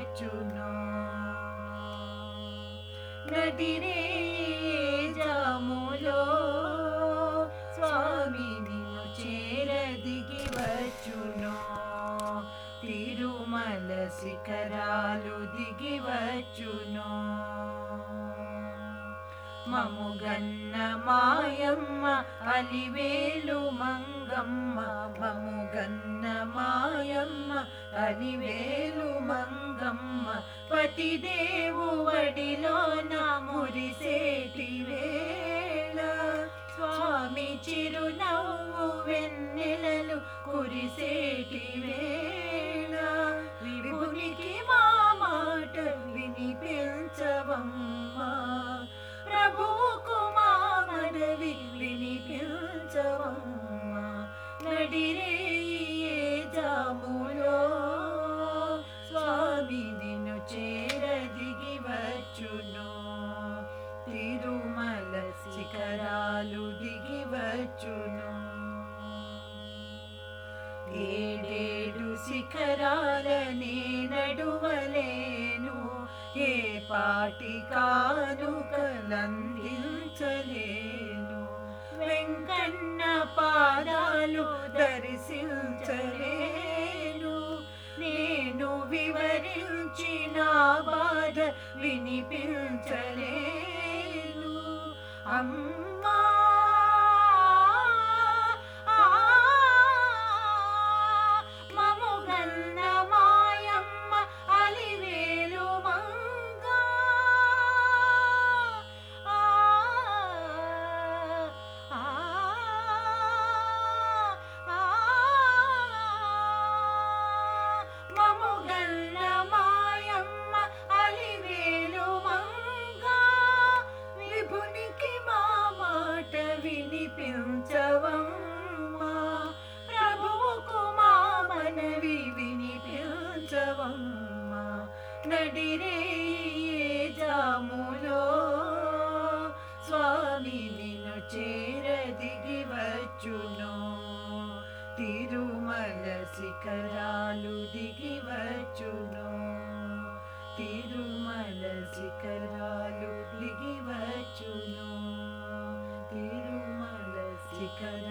వచ్చును నటిరే జాములో స్వామి నిన్ను చేరదిగి వచ్చును తిరుమల శిఖరాలు దిగి వచ్చును మముగన్న మాయమ్మ అలివేలు మంగమ్మ మముగన్న మాయమ్మ అలివేలు మంగమ్మ పతిదేవు వడిలోన మురిసేటి వేళ స్వామి చిరునవ్వు వెన్నెలలు కురిసేటి వేళ విభునికి మా మాట వినిపించవమ్మా ప్రభువుకు మా మనవి వినిపించవమ్మా నడిరే ఏ జాములో స్వామి నిన్ను చేరదిగి వచ్చును తిరుమల శిఖరాలు దిగి వచ్చును ఏడేడు శిఖరాలనే నడువలేను ఏ పాటి కానుకలందించలేను వెంకన్న పాదాలు దర్శించలేను నేను వివరించిన బాధ వినిపించలేను అమ్మా మముగన్న మాయమ్మ అలివేలు మంగ ఆ, ఆ, ఆ, మముగన్న మాయమ్మ అలివేలు మంగ విభునికి మా మాట వినిపించవమ్మా ప్రభువుకు మా మనవి వినిపించవమ్మా నడిరే ఏ జాములో స్వామి నిన్ను చేరదిగి వచ్చును తిరుమల శిఖరాలు దిగి వచ్చును తిరుమల శిఖరాలు దిగి వచ్చును తిరుమల శిఖరాలు